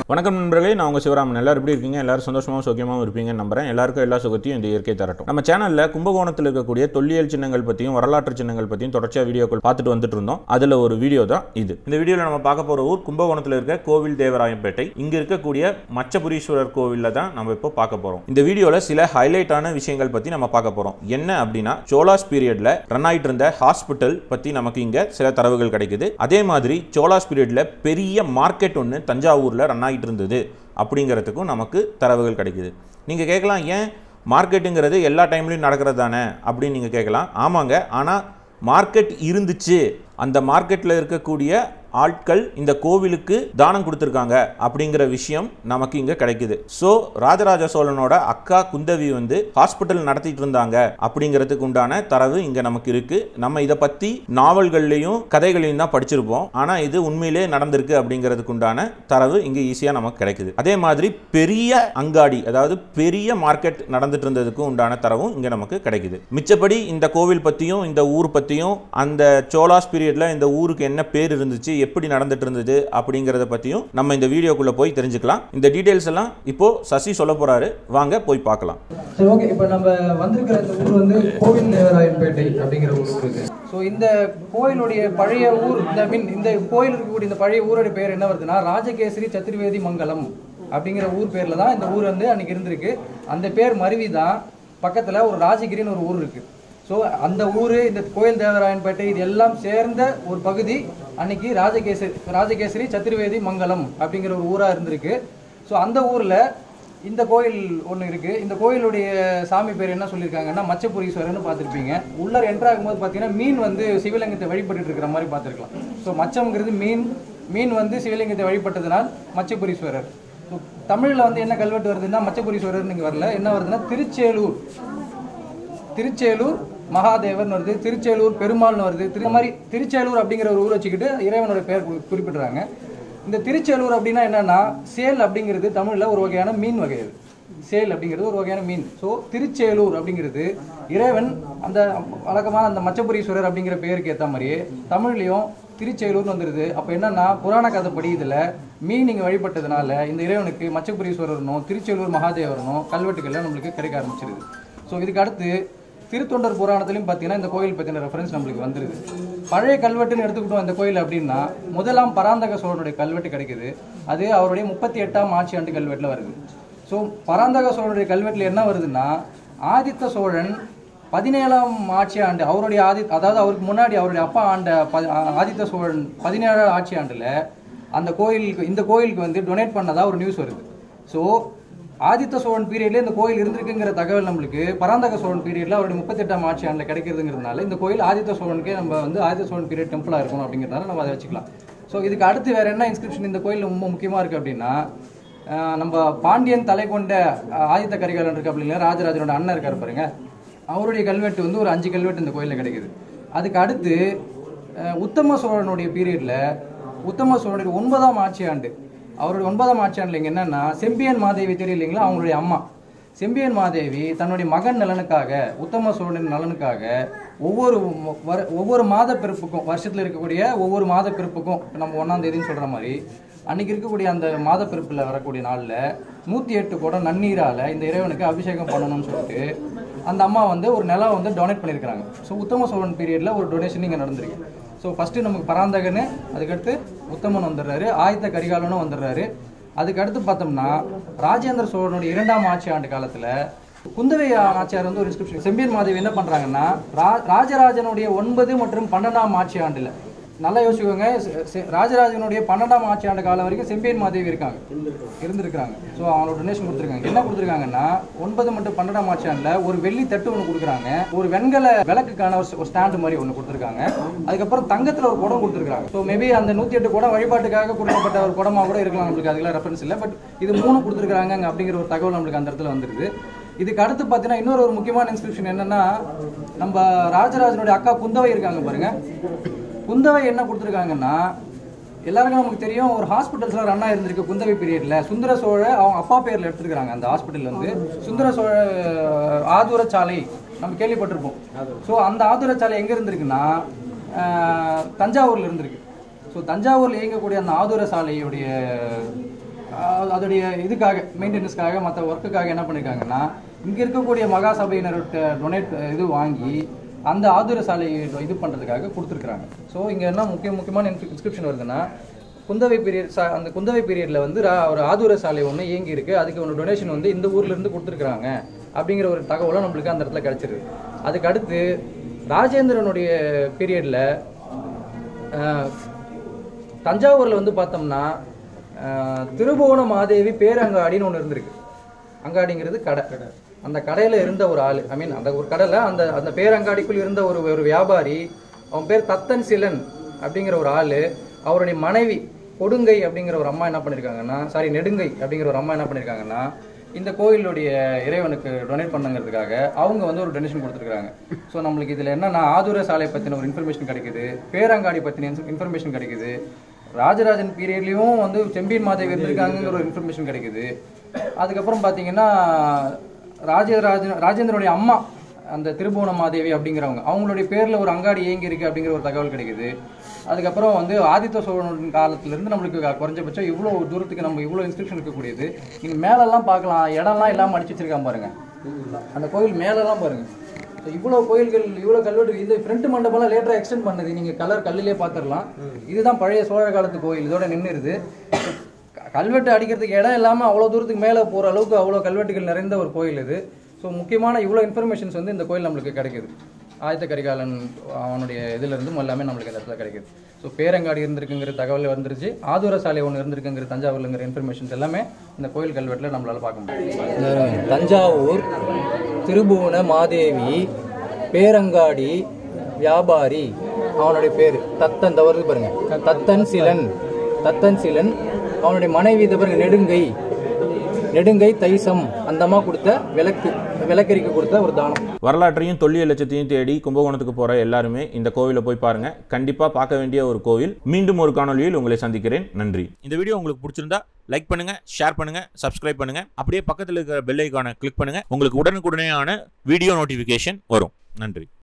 வணக்கம் நண்பர்களே நான் உங்கள் சிவராமன் எல்லாரும் எப்படி இருக்கீங்க எல்லாரும் சந்தோஷமாகவும் சௌக்கியமாகவும் இருப்பீங்கன்னு நம்புறேன் எல்லாருக்கும் எல்லா சுகத்தையும் இந்த இயற்கை தரட்டும் நம்ம சேனலில் கும்பகோணத்தில் இருக்கக்கூடிய தொல்லியல் சின்னங்கள் பற்றியும் வரலாற்று சின்னங்கள் பற்றியும் தொடர்ச்சியாக வீடியோக்கள் பார்த்துட்டு வந்துட்டு இருந்தோம் அதில் ஒரு வீடியோ தான் இது இந்த வீடியோவில் நம்ம பார்க்க போகிற ஊர் கும்பகோணத்தில் இருக்க கோவில் தேவராயம்பேட்டை இங்கே இருக்கக்கூடிய மச்சபுரீஸ்வரர் கோவிலில் தான் நம்ம இப்போ பார்க்க போகிறோம் இந்த வீடியோவில் சில ஹைலைட்டான விஷயங்கள் பற்றி நம்ம பார்க்க போகிறோம் என்ன அப்படின்னா சோலாஸ் பீரியட்ல ரன் ஆயிட்டு இருந்த ஹாஸ்பிட்டல் பற்றி நமக்கு இங்கே சில தரவுகள் கிடைக்குது அதே மாதிரி சோலாஸ் பீரியட்ல பெரிய மார்க்கெட் ஒன்று தஞ்சாவூரில் ரன் ஆகிட்டு இருந்தது அப்படிங்கிறதுக்கும் நமக்கு தரவுகள் கிடைக்குது நீங்கள் கேட்கலாம் ஏன் மார்க்கெட்டுங்கிறது எல்லா டைம்லையும் நடக்கிறது தானே அப்படின்னு நீங்கள் கேட்கலாம் ஆமாங்க ஆனால் மார்க்கெட் இருந்துச்சு அந்த மார்க்கெட்டில் இருக்கக்கூடிய ஆட்கள் இந்த கோவிலுக்கு தானம் கொடுத்துருக்காங்க அப்படிங்கிற விஷயம் நமக்கு இங்கே கிடைக்குது ஸோ ராஜராஜ சோழனோட அக்கா குந்தவி வந்து ஹாஸ்பிட்டல் நடத்திட்டு இருந்தாங்க அப்படிங்கிறதுக்கு உண்டான தரவு இங்கே நமக்கு இருக்கு நம்ம இதை பற்றி நாவல்கள்லையும் கதைகளையும் தான் படிச்சிருப்போம் ஆனால் இது உண்மையிலே நடந்திருக்கு அப்படிங்கிறதுக்கு உண்டான தரவு இங்கே ஈஸியாக நமக்கு கிடைக்குது அதே மாதிரி பெரிய அங்காடி அதாவது பெரிய மார்க்கெட் நடந்துட்டு இருந்ததுக்கும் உண்டான தரவும் இங்கே நமக்கு கிடைக்குது மிச்சப்படி இந்த கோவில் பற்றியும் இந்த ஊர் பற்றியும் அந்த சோலாஸ் பீரியட்ல இந்த ஊருக்கு என்ன பேர் இருந்துச்சு எப்படி நடந்துட்டு இருந்தது அப்படிங்கிறத பற்றியும் நம்ம இந்த வீடியோக்குள்ளே போய் தெரிஞ்சுக்கலாம் இந்த டீட்டெயில்ஸ் எல்லாம் இப்போ சசி சொல்ல போறாரு வாங்க போய் பார்க்கலாம் சரி ஓகே இப்போ நம்ம வந்திருக்கிற இந்த ஊர் வந்து கோவில் தேவராயன்பேட்டை அப்படிங்கிற ஒரு ஊர் இருக்கு ஸோ இந்த கோயிலுடைய பழைய ஊர் இந்த மீன் இந்த கோயில் இருக்கக்கூடிய இந்த பழைய ஊருடைய பேர் என்ன வருதுன்னா ராஜகேசரி சத்துர்வேதி மங்கலம் அப்படிங்கிற ஊர் பேர்ல தான் இந்த ஊர் வந்து அன்னைக்கு இருந்திருக்கு அந்த பேர் மருவி தான் பக்கத்துல ஒரு ராஜகிரின்னு ஒரு ஊர் இருக்கு ஸோ அந்த ஊர் இந்த கோயில் தேவராயன்பேட்டை இது எல்லாம் சேர்ந்த ஒரு பகுதி அன்னைக்கு ராஜகேசரி ராஜகேசரி சத்துர்வேதி மங்கலம் அப்படிங்கிற ஒரு ஊரா இருந்திருக்கு ஸோ அந்த ஊர்ல இந்த கோயில் ஒன்று இருக்கு இந்த கோயிலுடைய சாமி பேர் என்ன சொல்லியிருக்காங்கன்னா மச்சபுரீஸ்வரர்னு பார்த்துருப்பீங்க உள்ளார என்ட்ரு ஆகும்போது பார்த்தீங்கன்னா மீன் வந்து சிவலிங்கத்தை வழிபட்டுட்டு இருக்கிற மாதிரி பார்த்துருக்கலாம் ஸோ மச்சம்ங்கிறது மீன் மீன் வந்து சிவலிங்கத்தை வழிபட்டதுனால் மச்சபுரீஸ்வரர் ஸோ தமிழில் வந்து என்ன கல்வெட்டு வருதுன்னா மச்சபுரீஸ்வரர் இங்கே வரல என்ன வருதுன்னா திருச்சேலூர் திருச்சேலூர் மகாதேவன் வருது திருச்சேலூர் பெருமாள்னு வருது திரு மாதிரி திருச்சேலூர் அப்படிங்கிற ஒரு ஊர் வச்சுக்கிட்டு இறைவனோட பெயர் குறி- குறிப்பிடுறாங்க இந்த திருச்சேலூர் அப்படின்னா என்னன்னா சேல் அப்படிங்கிறது தமிழில் ஒரு வகையான மீன் வகை அது சேல் அப்படிங்கிறது ஒரு வகையான மீன் ஸோ திருச்சேலூர் அப்படிங்கிறது இறைவன் அந்த வழக்கமான அந்த மச்சபுரீஸ்வரர் அப்படிங்கிற பெயருக்கு ஏற்ற மாதிரியே தமிழ்லையும் திருச்செயலூர்னு வந்துருது அப்போ என்னன்னா புராண கதைப்படி இதில் மீன் நீங்கள் வழிபட்டதுனால இந்த இறைவனுக்கு மச்சபுரீஸ்வரர்னும் திருச்செயலூர் மகாதேவரனும் கல்வெட்டுகள்லாம் நம்மளுக்கு கிடைக்க ஆரம்பிச்சிருது ஸோ இதுக்கு அடுத்து திருத்தொண்டர் புராணத்திலையும் பார்த்தீங்கன்னா இந்த கோயில் பற்றின ரெஃபரன்ஸ் நம்மளுக்கு வந்துருது பழைய கல்வெட்டுன்னு எடுத்துக்கிட்டோம் இந்த கோயில் அப்படின்னா முதலாம் பராந்தக சோழனுடைய கல்வெட்டு கிடைக்குது அது அவருடைய முப்பத்தி எட்டாம் ஆட்சி ஆண்டு கல்வெட்டில் வருது ஸோ பராந்தக சோழனுடைய கல்வெட்டில் என்ன வருதுன்னா ஆதித்த சோழன் பதினேழாம் ஆட்சி ஆண்டு அவருடைய ஆதி அதாவது அவருக்கு முன்னாடி அவருடைய அப்பா ஆண்ட ப- ஆதித்த சோழன் பதினேழாம் ஆட்சி ஆண்டில் அந்த கோயிலுக்கு இந்த கோயிலுக்கு வந்து டொனேட் பண்ணதா ஒரு நியூஸ் வருது ஸோ ஆதித்த சோழன் பீரியட்ல இந்த கோயில் இருந்திருக்குங்கிற தகவல் நம்மளுக்கு பராந்தக சோழன் பீரியட்ல அவருடைய முப்பத்தெட்டாம் ஆட்சி ஆண்டில் கிடைக்கிறதுங்கிறதுனால இந்த கோயில் ஆதித்த சோழனுக்கே நம்ம வந்து ஆதித்த சோழன் பீரியட் டெம்பிளாக இருக்கணும் அப்படிங்கிறதுனால நம்ம அதை வச்சுக்கலாம் ஸோ இதுக்கு அடுத்து வேற என்ன இன்ஸ்கிரிப்ஷன் இந்த கோயில் ரொம்ப முக்கியமாக இருக்குது அப்படின்னா ஆஹ் நம்ம பாண்டியன் தலை கொண்ட ஆஹ் ஆதித்த கரிகாலன் இருக்கு அப்படிங்களா ராஜராஜனோட அண்ணன் இருக்காரு பாருங்க அவருடைய கல்வெட்டு வந்து ஒரு அஞ்சு கல்வெட்டு இந்த கோயிலில் கிடைக்குது அதுக்கு அடுத்து ஆஹ் உத்தம சோழனுடைய பீரியட்ல உத்தம சோழனுடைய ஒன்பதாம் ஆட்சி ஆண்டு அவருடைய ஒன்பதாம் ஆட்சி ஆண்டுல இங்க என்னன்னா செம்பியன் மாதேவி தெரியும் இல்லைங்களா அவங்களுடைய அம்மா செம்பியன் மாதேவி தன்னுடைய மகன் நலனுக்காக உத்தம சோழனின் நலனுக்காக ஒவ்வொரு ம- வர- ஒவ்வொரு மாத பிறப்புக்கும் வருஷத்துல இருக்கக்கூடிய ஒவ்வொரு மாத பிறப்புக்கும் இப்ப நம்ம ஒன்னாம் தேதின்னு சொல்ற மாதிரி அன்னைக்கு இருக்கக்கூடிய அந்த மாத பிறப்புல வரக்கூடிய நாள்ல நூத்தி எட்டு குடம் நன்னீரால இந்த இறைவனுக்கு அபிஷேகம் பண்ணணும்னு சொல்லிட்டு அந்த அம்மா வந்து ஒரு நிலம் வந்து டொனேட் பண்ணியிருக்காங்க ஸோ உத்தம சோழன் பீரியட்ல ஒரு டொனேஷன் இங்கே நடந்திருக்கு ஸோ ஃபர்ஸ்ட் நமக்கு பராந்தகன்னு அதுக்கடுத்து உத்தமன் வந்துடுறாரு ஆயத்த கரிகாலனும் வந்துடுறாரு அதுக்கு அடுத்து பார்த்தோம்னா ராஜேந்திர சோழனுடைய இரண்டாம் ஆட்சி ஆண்டு காலத்துல குந்தவை ஆட்சியார் வந்து ஒரு இன்ஸ்கிரிப்ஷன் செம்பியன் மாதேவி என்ன பண்றாங்கன்னா ரா- ராஜராஜனுடைய ஒன்பது மற்றும் பன்னெண்டாம் ஆட்சி ஆண்டுல நல்லா யோசிச்சுக்கோங்க செ- செ- ராஜராஜனுடைய பன்னெண்டாம் ஆட்சி ஆண்டு காலம் வரைக்கும் செம்பியன் மாதேவி இருக்காங்க இருந்திருக்காங்க ஸோ அவங்களோட டொனேஷன் கொடுத்துருக்காங்க என்ன கொடுத்துருக்காங்கன்னா ஒன்பது மற்றும் பன்னெண்டாம் ஆட்சி ஆண்டுல ஒரு வெள்ளி தட்டு ஒன்று கொடுக்குறாங்க ஒரு வெண்கல விளக்குக்கான ஒரு ஒரு ஸ்டாண்டு மாதிரி ஒன்று கொடுத்துருக்காங்க அதுக்கப்புறம் தங்கத்துல ஒரு குடம் கொடுத்துருக்காங்க ஸோ மேபி அந்த நூத்தி எட்டு குடம் வழிபாட்டுக்காக கொடுக்கப்பட்ட ஒரு குடமா கூட இருக்கலாம் நம்மளுக்கு அதுக்கெல்லாம் ரெஃபரன்ஸ் இல்லை பட் இது மூணு கொடுத்துருக்காங்க அப்படிங்கிற ஒரு தகவல் நம்மளுக்கு அந்த இடத்துல வந்துருது இதுக்கு அடுத்து பார்த்தீங்கன்னா இன்னொரு ஒரு முக்கியமான இன்ஸ்கிரிப்ஷன் என்னன்னா நம்ம ராஜராஜனுடைய அக்கா குந்தவை இருக்காங்க பாருங்க குந்தவை என்ன கொடுத்துருக்காங்கன்னா எல்லாருக்கும் நமக்கு தெரியும் ஒரு ஹாஸ்பிட்டல்ஸ்ல ரன் ஆயிருந்திருக்கு குந்தவை பீரியட்ல சுந்தர சோழ அவங்க அப்பா பேர்ல எடுத்துருக்காங்க அந்த ஹாஸ்பிட்டல் வந்து சுந்தர சோழ ஆதுர சாலை நம்ம கேள்விப்பட்டிருப்போம் ஸோ அந்த ஆதுர சாலை எங்க இருந்திருக்குன்னா ஆஹ், தஞ்சாவூர்ல இருந்திருக்கு ஸோ தஞ்சாவூர்ல இயங்கக்கூடிய அந்த ஆதுர சாலையுடைய ஆஹ் அதோடைய இதுக்காக மெயின்டெனன்ஸ்க்காக மற்ற ஒர்க்குக்காக என்ன பண்ணியிருக்காங்கன்னா இங்கே இருக்கக்கூடிய மகா சபையினர்கிட்ட டொனேட் இது வாங்கி அந்த ஆதுர சாலை இது பண்ணுறதுக்காக கொடுத்துருக்குறாங்க ஸோ இங்கே என்ன முக்கிய முக்கியமான இன்ஸ்கிரிப்ஷன் வருதுன்னா குந்தவை பீரியட் சா அந்த குந்தவை பீரியடில் வந்து ரா- ஒரு ஆதுர சாலை ஒன்று இயங்கி இருக்கு அதுக்கு ஒரு டொனேஷன் வந்து இந்த ஊர்ல இருந்து கொடுத்துருக்குறாங்க அப்படிங்கிற ஒரு தகவலும் நம்மளுக்கு அந்த இடத்துல கிடைச்சிருக்கு அதுக்கு அடுத்து ராஜேந்திரனுடைய பீரியடில் தஞ்சாவூரில் வந்து பார்த்தோம்னா அஹ், திருபுவன மாதேவி பேரங்காடின்னு ஒன்று இருந்திருக்கு அங்காடிங்கிறது கடை அந்த கடையில் இருந்த ஒரு ஆள் ஐ மீன் அந்த ஒரு கடையில் அந்த அந்த பேரங்காடிக்குள் இருந்த ஒரு ஒரு வியாபாரி அவன் பேர் தத்தன் சிலன் அப்படிங்கிற ஒரு ஆள் அவருடைய மனைவி கொடுங்கை அப்படிங்கிற ஒரு அம்மா என்ன பண்ணியிருக்காங்கன்னா சாரி நெடுங்கை அப்படிங்கிற ஒரு அம்மா என்ன பண்ணியிருக்காங்கன்னா இந்த கோயிலுடைய இறைவனுக்கு டொனேட் பண்ணுங்கிறதுக்காக அவங்க வந்து ஒரு டொனேஷன் கொடுத்துருக்காங்க ஸோ நம்மளுக்கு இதில் என்னன்னா ஆதுர சாலை பற்றின ஒரு இன்ஃபர்மேஷன் கிடைக்குது பேரங்காடி பற்றின இன்ஃபர்மேஷன் கிடைக்குது ராஜராஜன் பீரியட்லேயும் வந்து செம்பியன் மாதேவி இருந்திருக்காங்கங்கிற ஒரு இன்ஃபர்மேஷன் கிடைக்குது அதுக்கப்புறம் பார்த்தீங்கன்னா ராஜராஜன் ராஜேந்திரனுடைய அம்மா அந்த திருபுவன மாதேவி அப்படிங்கிறவங்க அவங்களுடைய பேரில் ஒரு அங்காடி இயங்கி இருக்கு அப்படிங்கிற ஒரு தகவல் கிடைக்குது அதுக்கப்புறம் வந்து ஆதித்த சோழன் காலத்திலிருந்து நம்மளுக்கு குறைஞ்சபட்சம் இவ்வளோ தூரத்துக்கு நம்ம இவ்வளோ இன்ஸ்கிரிப்ஷன் இருக்கக்கூடியது நீங்கள் மேலெல்லாம் பார்க்கலாம் இடம்லாம் இல்லாமல் அடிச்சு வச்சிருக்கான் பாருங்க அந்த கோயில் மேலெல்லாம் பாருங்க ஸோ இவ்வளோ கோயில்கள் இவ்வளோ கல்வெட்டு இது ஃப்ரண்ட் மண்டபம்லாம் லேட்டராக எக்ஸ்டெண்ட் பண்ணது நீங்கள் கலர் கல்லிலே பார்த்துடலாம் இதுதான் பழைய சோழ காலத்து கோயில் இதோட நின்றுருது கல்வெட்டு அடிக்கிறதுக்கு இடம் இல்லாமல் அவ்வளோ தூரத்துக்கு மேலே போகிற அளவுக்கு அவ்வளோ கல்வெட்டுகள் நிறைந்த ஒரு கோயில் இது ஸோ முக்கியமான இவ்வளோ இன்ஃபர்மேஷன்ஸ் வந்து இந்த கோயில் நம்மளுக்கு கிடைக்குது ஆயத்த கரிகாலன் அவனுடைய இதுல இருந்தும் எல்லாமே நம்மளுக்கு இந்த இடத்துல கிடைக்குது ஸோ பேரங்காடி இருந்திருக்குங்கிற தகவல் வந்துருச்சு ஆதுர சாலை ஒன்று இருந்திருக்குங்கிற தஞ்சாவூர்லங்கிற இன்ஃபர்மேஷன்ஸ் எல்லாமே இந்த கோயில் கல்வெட்டில் நம்மளால பார்க்க முடியும் தஞ்சாவூர் திருபுவன மாதேவி பேரங்காடி வியாபாரி அவனுடைய பேர் தத்தன் இந்த வருது பாருங்க தத்தன் சிலன் தத்தன் சிலன் அவனுடைய மனைவி இதை பாருங்க நெடுங்கை நெடுங்கை தைசம் அந்த அம்மா கொடுத்த விளக்கு விளக்கரிக்கு கொடுத்த ஒரு தானம் வரலாற்றையும் தொல்லியல் லட்சத்தையும் தேடி கும்பகோணத்துக்கு போற எல்லாருமே இந்த கோவிலை போய் பாருங்க கண்டிப்பா பார்க்க வேண்டிய ஒரு கோவில் மீண்டும் ஒரு காணொளியில் உங்களை சந்திக்கிறேன் நன்றி இந்த வீடியோ உங்களுக்கு பிடிச்சிருந்தா லைக் பண்ணுங்க ஷேர் பண்ணுங்க சப்ஸ்கிரைப் பண்ணுங்க அப்படியே பக்கத்தில் இருக்கிற பெல் ஐக்கானை கிளிக் பண்ணுங்க உங்களுக்கு உடனுக்குடனேயான வீடியோ நோட்டிஃபிகேஷன் வரும் நன்றி